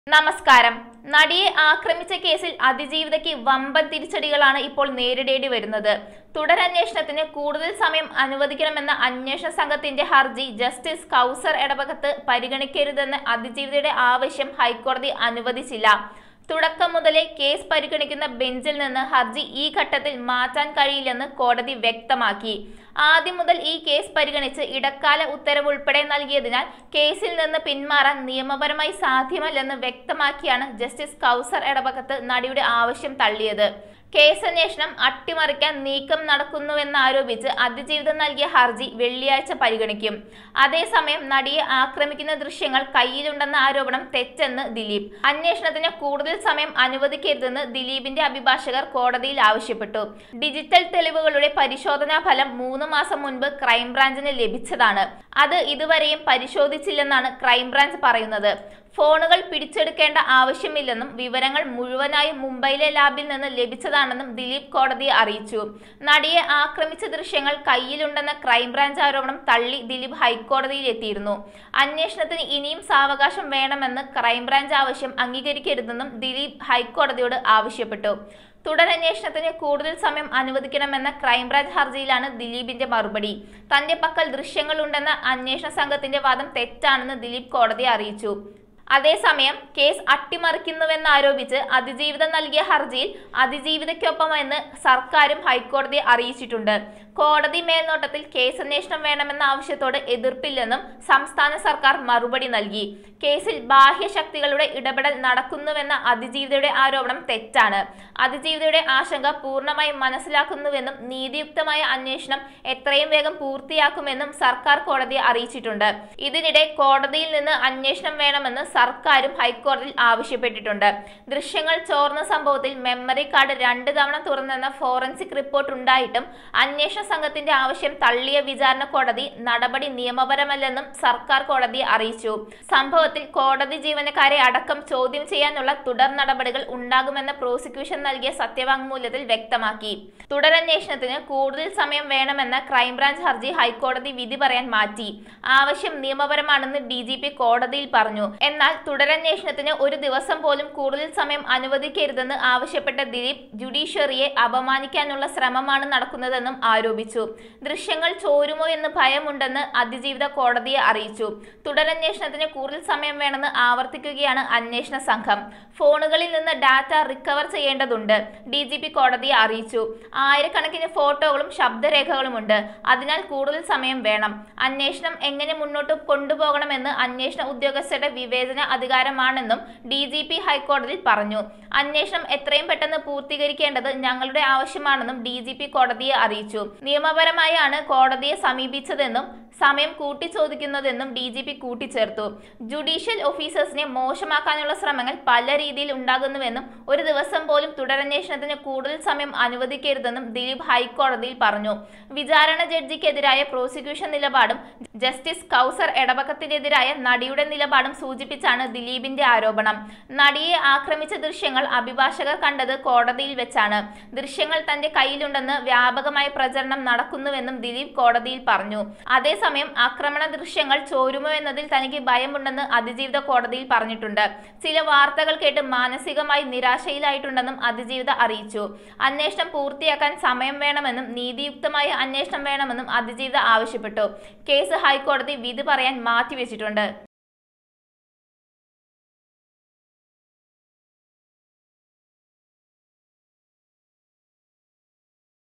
നമസ്കാരം നടിയെ ആക്രമിച്ച കേസിൽ അതിജീവിതയ്ക്ക് വമ്പൻ തിരിച്ചടികളാണ് ഇപ്പോൾ നേരിടേണ്ടി വരുന്നത് തുടരന്വേഷണത്തിന് കൂടുതൽ സമയം അനുവദിക്കണമെന്ന അന്വേഷണ സംഘത്തിന്റെ ഹർജി ജസ്റ്റിസ് കൗസർ എടവകത്ത് പരിഗണിക്കരുതെന്ന് അതിജീവിതയുടെ ആവശ്യം ഹൈക്കോടതി അനുവദിച്ചില്ല തുടക്കം മുതലേ കേസ് പരിഗണിക്കുന്ന ബെഞ്ചിൽ നിന്ന് ഹർജി ഈ ഘട്ടത്തിൽ മാറ്റാൻ കഴിയില്ലെന്ന് കോടതി വ്യക്തമാക്കി ആദ്യം മുതൽ ഈ കേസ് പരിഗണിച്ച് ഇടക്കാല ഉത്തരവ് ഉൾപ്പെടെ നൽകിയതിനാൽ കേസിൽ നിന്ന് പിന്മാറാൻ നിയമപരമായി സാധ്യമല്ലെന്ന് വ്യക്തമാക്കിയാണ് ജസ്റ്റിസ് കൗസർ എടവകത്ത് നടിയുടെ ആവശ്യം തള്ളിയത് കേസന്വേഷണം അട്ടിമറിക്കാൻ നീക്കം നടക്കുന്നുവെന്നാരോപിച്ച് അതിജീവിതം നൽകിയ ഹർജി വെള്ളിയാഴ്ച പരിഗണിക്കും അതേസമയം നടിയെ ആക്രമിക്കുന്ന ദൃശ്യങ്ങൾ കയ്യിലുണ്ടെന്ന ആരോപണം തെറ്റെന്ന് ദിലീപ് അന്വേഷണത്തിന് കൂടുതൽ സമയം അനുവദിക്കരുതെന്ന് ദിലീപിന്റെ അഭിഭാഷകർ കോടതിയിൽ ആവശ്യപ്പെട്ടു ഡിജിറ്റൽ തെളിവുകളുടെ പരിശോധനാ ഫലം മൂന്ന് മാസം മുൻപ് ക്രൈംബ്രാഞ്ചിന് ലഭിച്ചതാണ് അത് ഇതുവരെയും പരിശോധിച്ചില്ലെന്നാണ് ക്രൈംബ്രാഞ്ച് പറയുന്നത് ഫോണുകൾ പിടിച്ചെടുക്കേണ്ട ആവശ്യമില്ലെന്നും വിവരങ്ങൾ മുഴുവനായും മുംബൈയിലെ ലാബിൽ നിന്ന് ലഭിച്ചതാണെന്നും ദിലീപ് കോടതിയെ അറിയിച്ചു നടിയെ ആക്രമിച്ച ദൃശ്യങ്ങൾ കയ്യിലുണ്ടെന്ന ക്രൈംബ്രാഞ്ച് ആരോപണം തള്ളി ദിലീപ് ഹൈക്കോടതിയിൽ എത്തിയിരുന്നു അന്വേഷണത്തിന് ഇനിയും സാവകാശം വേണമെന്ന് ക്രൈംബ്രാഞ്ച് ആവശ്യം അംഗീകരിക്കരുതെന്നും ദിലീപ് ഹൈക്കോടതിയോട് ആവശ്യപ്പെട്ടു തുടരന്വേഷണത്തിന് കൂടുതൽ സമയം അനുവദിക്കണമെന്ന ക്രൈംബ്രാഞ്ച് ഹർജിയിലാണ് ദിലീപിന്റെ മറുപടി തന്റെ പക്കൽ ദൃശ്യങ്ങളുണ്ടെന്ന അന്വേഷണ സംഘത്തിന്റെ വാദം തെറ്റാണെന്ന് ദിലീപ് കോടതിയെ അറിയിച്ചു അതേസമയം കേസ് അട്ടിമറിക്കുന്നുവെന്നാരോപിച്ച് അതിജീവിതം നൽകിയ ഹർജിയിൽ അതിജീവിതയ്ക്കൊപ്പമെന്ന് സർക്കാരും ഹൈക്കോടതിയെ അറിയിച്ചിട്ടുണ്ട് കോടതി മേൽനോട്ടത്തിൽ കേസന്വേഷണം വേണമെന്ന ആവശ്യത്തോട് എതിർപ്പില്ലെന്നും സംസ്ഥാന സർക്കാർ മറുപടി നൽകി കേസിൽ ബാഹ്യശക്തികളുടെ ഇടപെടൽ നടക്കുന്നുവെന്ന അതിജീവിതയുടെ ആരോപണം തെറ്റാണ് അതിജീവിതയുടെ ആശങ്ക പൂർണ്ണമായും മനസ്സിലാക്കുന്നുവെന്നും നീതിയുക്തമായ അന്വേഷണം എത്രയും വേഗം പൂർത്തിയാക്കുമെന്നും സർക്കാർ കോടതിയെ അറിയിച്ചിട്ടുണ്ട് ഇതിനിടെ കോടതിയിൽ നിന്ന് അന്വേഷണം വേണമെന്ന് സർക്കാരും ഹൈക്കോടതിയിൽ ആവശ്യപ്പെട്ടിട്ടുണ്ട് ദൃശ്യങ്ങൾ ചോർന്ന സംഭവത്തിൽ മെമ്മറി കാർഡ് രണ്ട് തവണ തുറന്നെന്ന ഫോറൻസിക് റിപ്പോർട്ട് ഉണ്ടായിട്ടും അന്വേഷണ സംഘത്തിന്റെ ആവശ്യം തള്ളിയ വിചാരണ കോടതി നടപടി നിയമപരമല്ലെന്നും സർക്കാർ കോടതിയെ അറിയിച്ചു സംഭവത്തിൽ കോടതി ജീവനക്കാരെ അടക്കം ചോദ്യം ചെയ്യാനുള്ള തുടർ നടപടികൾ ഉണ്ടാകുമെന്ന പ്രോസിക്യൂഷൻ നൽകിയ സത്യവാങ്മൂലത്തിൽ വ്യക്തമാക്കി തുടരന്വേഷണത്തിന് കൂടുതൽ സമയം വേണമെന്ന ക്രൈംബ്രാഞ്ച് ഹർജി ഹൈക്കോടതി വിധി പറയാൻ മാറ്റി ആവശ്യം നിയമപരമാണെന്ന് ഡി ജി പി കോടതിയിൽ പറഞ്ഞു എന്നാൽ തുടരന്വേഷണത്തിന് ഒരു ദിവസം പോലും കൂടുതൽ സമയം അനുവദിക്കരുതെന്ന് ആവശ്യപ്പെട്ട ദിലീപ് ജുഡീഷ്യറിയെ അപമാനിക്കാനുള്ള ശ്രമമാണ് നടക്കുന്നതെന്നും ആരോപിച്ചു ദൃശ്യങ്ങൾ ചോരുമോ എന്ന് ഭയമുണ്ടെന്ന് അതിജീവിത കോടതിയെ അറിയിച്ചു തുടരന്വേഷണത്തിന് കൂടുതൽ സമയം വേണമെന്ന് ആവർത്തിക്കുകയാണ് അന്വേഷണ സംഘം ഫോണുകളിൽ നിന്ന് ഡാറ്റ റിക്കവർ ചെയ്യേണ്ടതുണ്ട് ഡി ജി പി കോടതിയെ അറിയിച്ചു ആയിരക്കണക്കിന് ഫോട്ടോകളും ശബ്ദരേഖകളുമുണ്ട് അതിനാൽ കൂടുതൽ സമയം വേണം അന്വേഷണം എങ്ങനെ മുന്നോട്ട് കൊണ്ടുപോകണമെന്ന് അന്വേഷണ ഉദ്യോഗസ്ഥരുടെ വിവേചന അധികാരമാണെന്നും ഡി ജി പി ഹൈക്കോടതിയിൽ പറഞ്ഞു അന്വേഷണം എത്രയും പെട്ടെന്ന് പൂർത്തീകരിക്കേണ്ടത് ഞങ്ങളുടെ ആവശ്യമാണെന്നും ഡി ജി പി കോടതിയെ അറിയിച്ചു നിയമപരമായാണ് കോടതിയെ സമീപിച്ചതെന്നും സമയം കൂട്ടിച്ചോദിക്കുന്നതെന്നും ഡി ജി പി കൂട്ടിച്ചേർത്തു ജുഡീഷ്യൽ ഓഫീസേഴ്സിനെ മോശമാക്കാനുള്ള ശ്രമങ്ങൾ പല രീതിയിൽ ഉണ്ടാകുന്നുവെന്നും ഒരു ദിവസം പോലും തുടരന്വേഷണത്തിന് കൂടുതൽ സമയം അനുവദിക്കരുതെന്നും ദിലീപ് ഹൈക്കോടതിയിൽ പറഞ്ഞു വിചാരണ ജഡ്ജിക്കെതിരായ പ്രോസിക്യൂഷൻ നിലപാടും ജസ്റ്റിസ് കൗസർ എടവകത്തിനെതിരായ നടിയുടെ നിലപാടും സൂചിപ്പിച്ചാണ് ദിലീപിന്റെ ആരോപണം നടിയെ ആക്രമിച്ച ദൃശ്യങ്ങൾ അഭിഭാഷകർ കണ്ടത് കോടതിയിൽ വെച്ചാണ് ദൃശ്യങ്ങൾ തന്റെ കയ്യിലുണ്ടെന്ന് വ്യാപകമായ പ്രചരണം നടക്കുന്നുവെന്നും ദിലീപ് കോടതിയിൽ പറഞ്ഞു അതേസമയം ആക്രമണ ദൃശ്യങ്ങൾ ചോരുമോ എന്നതിൽ തനിക്ക് ഭയമുണ്ടെന്ന് അതിജീവിത കോടതിയിൽ പറഞ്ഞിട്ടുണ്ട് ചില വാർത്തകൾ കേട്ട് മാനസികമായി നിരാശയിലായിട്ടുണ്ടെന്നും അതിജീവിത അറിയിച്ചു അന്വേഷണം പൂർത്തിയാക്കാൻ സമയം വേണമെന്നും നീതിയുക്തമായ അന്വേഷണം വേണമെന്നും അതിജീവിത ആവശ്യപ്പെട്ടു കേസ് ഹൈക്കോടതി വിധി പറയാൻ മാറ്റിവെച്ചിട്ടുണ്ട്